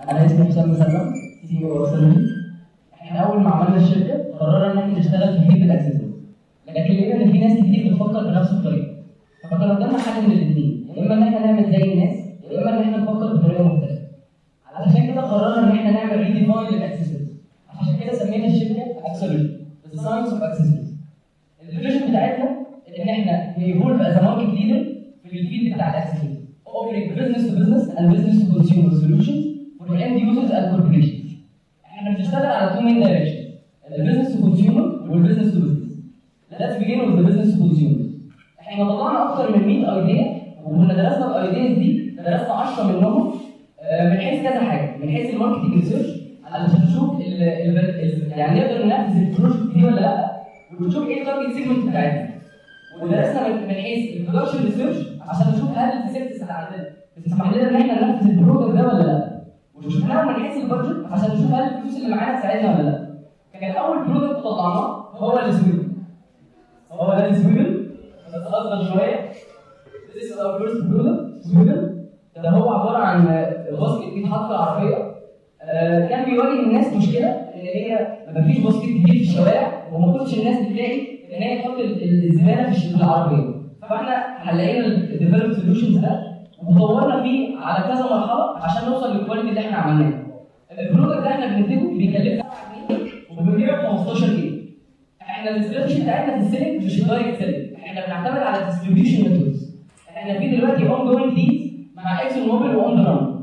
انا اسمي حسام مسلم سي او سيرفي احنا اول ما عملنا الشركه قررنا ان احنا نشتغل في فيلد الاكسسوارز لكن لقينا ان في ناس كتير بتفكر بنفس الطريقه فكان قدامنا حل من الاثنين يا اما ان احنا نعمل زي الناس يا اما ان احنا نفكر بطريقه مختلفه علشان كده قررنا ان احنا نعمل ريديفاين للاكسسوارز عشان كده سمينا الشركه اكسلوري ذا ساينس اوف اكسسوارز الفيجن بتاعتنا ان احنا نيفولف از ماركت ليدر في الفيلد بتاع الاكسسوارز offering business to business and business to consumer solutions for end users and corporations. احنا بنشتغل على two main directions البيزنس تو كونسيومر والبيزنس تو بزنس. Let's begin with the business to consumer. احنا طلعنا اكتر من 100 ايديا وكنا درسنا الايدياز دي درسنا 10 منهم آه، من حيث كذا حاجه من حيث الماركتنج ريسيرش علشان نشوف ال ال ال يعني نقدر ننفذ البروجكت دي ولا لا ونشوف ايه التارجت سيجمنت بتاعتنا ودرسنا من من حيث البرودكشن ريسيرش عشان نشوف هل الفاسيلتيز اللي عندنا بتسمح لنا ان احنا ننفذ البرودكت ده ولا لا وشفناه من حيث البادجت عشان نشوف هل الفلوس اللي معانا تساعدنا ولا لا كان اول برودكت طلعناه هو السويمنج هو ده السويمنج بس اصغر شويه This is our first product سويمنج ده هو عباره عن باسكت بيتحط في العربيه آه، كان بيواجه الناس مشكله ان هي مفيش باسكت كتير في الشوارع وما كنتش الناس بتلاقي ان هي تحط ال- ال- الزباله في الش- في العربيه فاحنا حلينا الديفلوب سوليوشنز ده وطورنا فيه على كذا مرحله عشان نوصل للكواليتي اللي احنا عملناه البرودكت ده احنا بننتجه بيكلفنا 7 جنيه وبنبيعه ب 15 جنيه احنا الاستراتيجي بتاعتنا في السيلينج مش الدايركت سيلينج احنا بنعتمد على الديستريبيوشن نتوركس احنا في دلوقتي اون جوينج ديز مع اكسون موبيل واون درام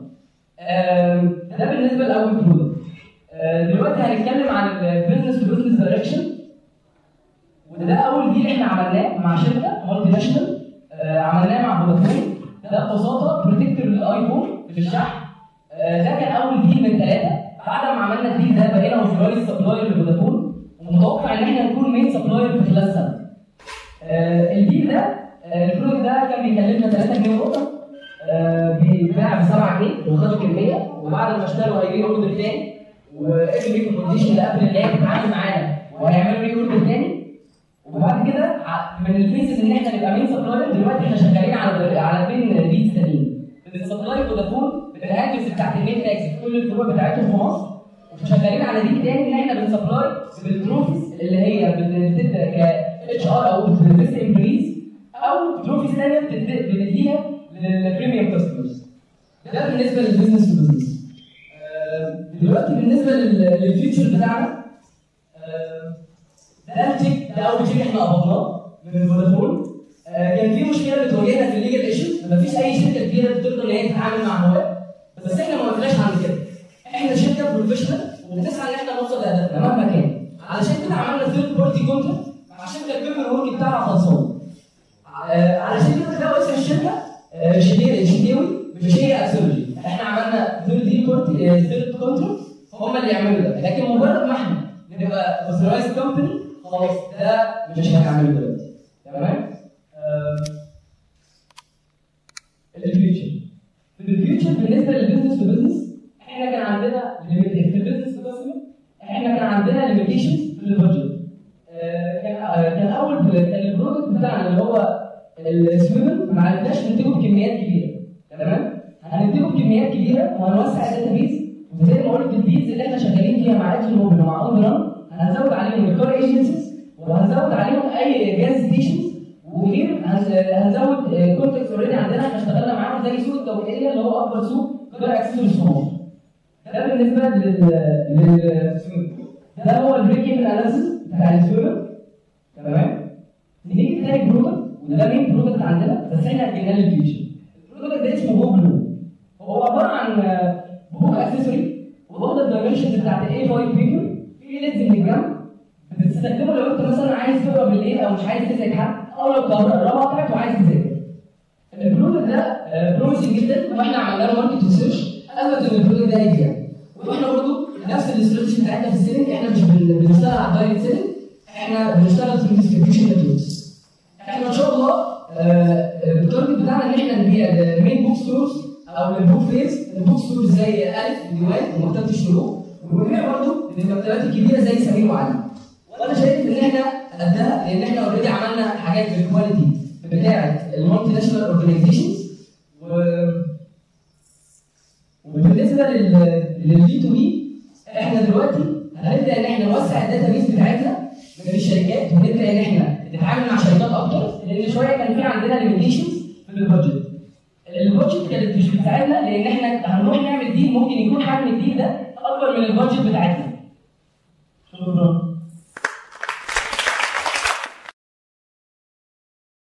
ده بالنسبه لاول برودكت آه، دلوقتي هنتكلم عن البيزنس تو بزنس دايركشن وده اول ديل احنا عملناه مع شركه مالتي ناشونال آه، عملناه مع فودافون ده ببساطه بروتكتور للايفون في الشحن آه، ده كان اول ديل من ثلاثه بعد ما عملنا الديل ده بقينا اوثرايز سبلاير لفودافون ومتوقع ان احنا نكون مين سبلاير في خلال سنه آه، الديل ده آه، البرودكت ده كان بيكلفنا 3 جنيه ونص آه، بيتباع ب 7 جنيه وخدوا كميه وبعد ما اشتروا هيجي اوردر تاني وقبل ريكومنديشن اللي قبل اللي هي بتتعامل معانا وهيعملوا ري اوردر تاني وبعد كده ع- من الفيسز ان احنا نبقى مين سبلاير دلوقتي احنا شغالين على على بين بيتس تانيين بنسبلاي فودافون بالهاندلز بتاعت النت تاكس في كل الفروع بتاعتهم في مصر وشغالين على دي تاني ان احنا بنسبلاي بالتروفيز اللي هي بتبدا ك اتش ار او بتست امبليز او تروفيز ثانيه بتد- بنديها للبريميوم كاستمرز ده بالنسبه للبزنس تو بزنس دلوقتي بالنسبه لل- للفيوتشر بتاعنا آه، ده التشيك ده اول تشيك احنا قبضناه من فودافون آه، كان في مشكله بتواجهنا في الليجل ايشوز مفيش اي شركه كبيره بتقدر ان هي تتعامل مع هواء بس احنا ما وقفناش عند كده احنا شركه بروفيشنال وبنسعى ان احنا نوصل لهدفنا مهما كان علشان كده عملنا ثيرد بارتي كونتراكت مع شركه البيبر ورك بتاعها خلصان آه، علشان كده تلاقوا اسم الشركه آه، شديوي شديوي مش هي اكسولوجي احنا عملنا ثيرد دي ثيرد كونتراكت هم اللي يعملوا ده لكن مجرد ما احنا نبقى اوثرايز كومباني خلاص ده مش هنعمله دلوقتي تمام الفيوتشر في الفيوتشر بالنسبه للبزنس تو بزنس احنا كان عندنا limit- في البزنس تو كاستمر احنا كان عندنا ليميتيشن في البادجت آه، كان آه، كان اول كان البرودكت بتاعنا اللي هو السويمن ما عرفناش ننتجه بكميات كبيره تمام هننتجه بكميات كبيره وهنوسع الداتا بيز وزي ما قلت البيز اللي احنا شغالين فيها مع اكسون موبيل ومع اون ران هنزود عليهم الكار ايجنسيز وهنزود عليهم اي جاز ستيشنز وغير هن- هنزود كونتكست اوريدي عندنا احنا اشتغلنا معاهم زي سوق التوكيليه اللي هو اكبر سوق كار اكسسوارز في مصر ده بالنسبه لل لل ده هو البريك ايفن اناليسيس بتاع السويمر تمام نيجي تاني برودكت وده مين برودكت عندنا بس احنا اديناه للفيوتشر البرودكت ده اسمه هوك بلو هو عباره عن هوك اكسسوري واخد الدايمنشنز بتاعت الاي 5 بيبر في ليدز من الجنب بتستخدمه لو انت مثلا عايز تقرا بالليل او مش عايز تزعج حد او لو الكهرباء قطعت وعايز تذاكر البرودكت ده بروميسنج جدا واحنا عملنا له ماركت ريسيرش اثبت ان البرودكت ده هيبيع واحنا برضه نفس الاستراتيجي بتاعتنا في السيلينج احنا مش بن- بنشتغل على الدايركت سيلينج احنا بنشتغل في الديستريبيوشن نتوركس احنا ان شاء الله آه، آه، التارجت بتاعنا ان احنا نبيع المين بوك ستورز او البوك فيرز البوك ستورز زي الف وديوان ومكتبه الشروق ونبيع برضه للمكتبات الكبيره زي سمير وعلي وانا شايف ان احنا قدها لان احنا اوريدي عملنا حاجات بالكواليتي بتاعه المالتي ناشونال اورجانيزيشنز و وبالنسبه لل للجي تو بي احنا دلوقتي هنبدا ان احنا نوسع الداتا بيس بتاعتنا من الشركات ونبدا ان احنا نتعامل مع شركات اكتر لان شويه كان في عندنا ليميتيشنز في البادجت البادجت كانت مش بتساعدنا لان احنا هنروح نعمل ديل ممكن يكون حجم الديل ده اكبر من البادجت بتاعتنا شكرا